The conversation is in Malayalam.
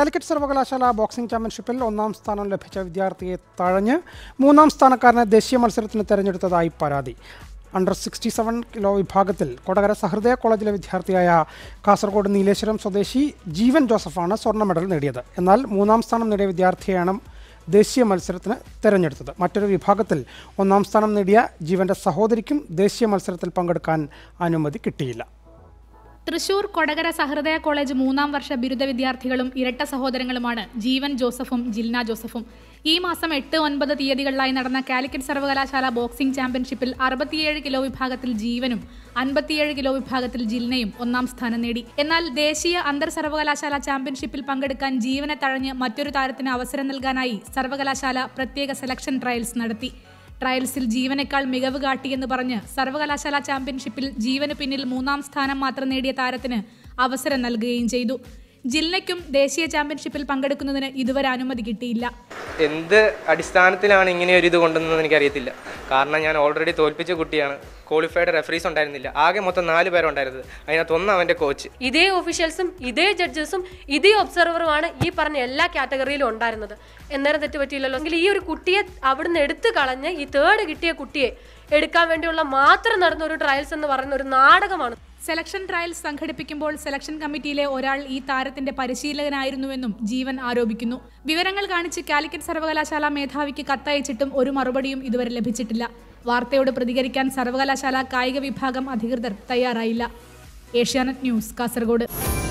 കാലിക്കറ്റ് സർവകലാശാല ബോക്സിംഗ് ചാമ്പ്യൻഷിപ്പിൽ ഒന്നാം സ്ഥാനം ലഭിച്ച വിദ്യാർത്ഥിയെ തഴഞ്ഞ് മൂന്നാം സ്ഥാനക്കാരനെ ദേശീയ മത്സരത്തിന് തെരഞ്ഞെടുത്തതായി പരാതി അണ്ടർ സിക്സ്റ്റി സെവൻ കിലോ വിഭാഗത്തിൽ കൊടകര സഹൃദയ കോളേജിലെ വിദ്യാർത്ഥിയായ കാസർഗോഡ് നീലേശ്വരം സ്വദേശി ജീവൻ ജോസഫാണ് സ്വർണ്ണ മെഡൽ നേടിയത് എന്നാൽ മൂന്നാം സ്ഥാനം നേടിയ വിദ്യാർത്ഥിയെയാണ് ദേശീയ മത്സരത്തിന് തെരഞ്ഞെടുത്തത് മറ്റൊരു വിഭാഗത്തിൽ ഒന്നാം സ്ഥാനം നേടിയ ജീവന്റെ സഹോദരിക്കും ദേശീയ മത്സരത്തിൽ പങ്കെടുക്കാൻ അനുമതി കിട്ടിയില്ല തൃശൂർ കൊടകര സഹൃദയ കോളേജ് മൂന്നാം വർഷ ബിരുദ വിദ്യാർത്ഥികളും ഇരട്ട സഹോദരങ്ങളുമാണ് ജീവൻ ജോസഫും ജിൽന ജോസഫും ഈ മാസം എട്ട് ഒൻപത് തീയതികളിലായി നടന്ന കാലിക്കറ്റ് സർവകലാശാല ബോക്സിംഗ് ചാമ്പ്യൻഷിപ്പിൽ അറുപത്തിയേഴ് കിലോ വിഭാഗത്തിൽ ജീവനും അൻപത്തിയേഴ് കിലോ വിഭാഗത്തിൽ ജിൽനയും ഒന്നാം സ്ഥാനം നേടി എന്നാൽ ദേശീയ അന്തർ സർവകലാശാല ചാമ്പ്യൻഷിപ്പിൽ പങ്കെടുക്കാൻ ജീവനെ തഴഞ്ഞ് മറ്റൊരു താരത്തിന് അവസരം നൽകാനായി സർവകലാശാല പ്രത്യേക സെലക്ഷൻ ട്രയൽസ് നടത്തി ട്രയൽസിൽ ജീവനേക്കാൾ മികവ് കാട്ടിയെന്ന് പറഞ്ഞ് സർവകലാശാല ചാമ്പ്യൻഷിപ്പിൽ ജീവന് പിന്നിൽ മൂന്നാം സ്ഥാനം മാത്രം നേടിയ താരത്തിന് അവസരം നൽകുകയും ചെയ്തു ജില്ലയ്ക്കും ദേശീയ ചാമ്പ്യൻഷിപ്പിൽ പങ്കെടുക്കുന്നതിന് ഇതുവരെ അനുമതി കിട്ടിയില്ല എന്ത് അടിസ്ഥാനത്തിലാണ് ഇങ്ങനെ ഒരു ഇത് കൊണ്ടുവന്നതെന്ന് എനിക്കറിയത്തില്ല കാരണം ഞാൻ ഓൾറെഡി തോൽപ്പിച്ച കുട്ടിയാണ് ക്വാളിഫൈഡ് റെഫറീസ് ഉണ്ടായിരുന്നില്ല ആകെ മൊത്തം നാല് പേരുണ്ടായിരുന്നത് അതിനകത്ത് ഒന്ന് അവൻ്റെ കോച്ച് ഇതേ ഒഫീഷ്യൽസും ഇതേ ജഡ്ജസും ഇതേ ഒബ്സർവറുമാണ് ഈ പറഞ്ഞ എല്ലാ കാറ്റഗറിയിലും ഉണ്ടായിരുന്നത് എന്നേരം തെറ്റുപറ്റിയില്ലല്ലോ എങ്കിൽ ഈ ഒരു കുട്ടിയെ അവിടുന്ന് എടുത്തു കളഞ്ഞ് ഈ തേർഡ് കിട്ടിയ കുട്ടിയെ എടുക്കാൻ വേണ്ടിയുള്ള മാത്രം നടന്ന ഒരു ട്രയൽസ് എന്ന് പറയുന്ന ഒരു നാടകമാണ് സെലക്ഷൻ ട്രയൽസ് സംഘടിപ്പിക്കുമ്പോൾ സെലക്ഷൻ കമ്മിറ്റിയിലെ ഒരാൾ ഈ താരത്തിന്റെ പരിശീലകനായിരുന്നുവെന്നും ജീവൻ ആരോപിക്കുന്നു വിവരങ്ങൾ കാണിച്ച് കാലിക്കറ്റ് സർവകലാശാല മേധാവിക്ക് കത്തയച്ചിട്ടും ഒരു മറുപടിയും ഇതുവരെ ലഭിച്ചിട്ടില്ല വാർത്തയോട് പ്രതികരിക്കാൻ സർവകലാശാല കായിക വിഭാഗം അധികൃതർ തയ്യാറായില്ല ഏഷ്യാനെറ്റ് ന്യൂസ് കാസർഗോഡ്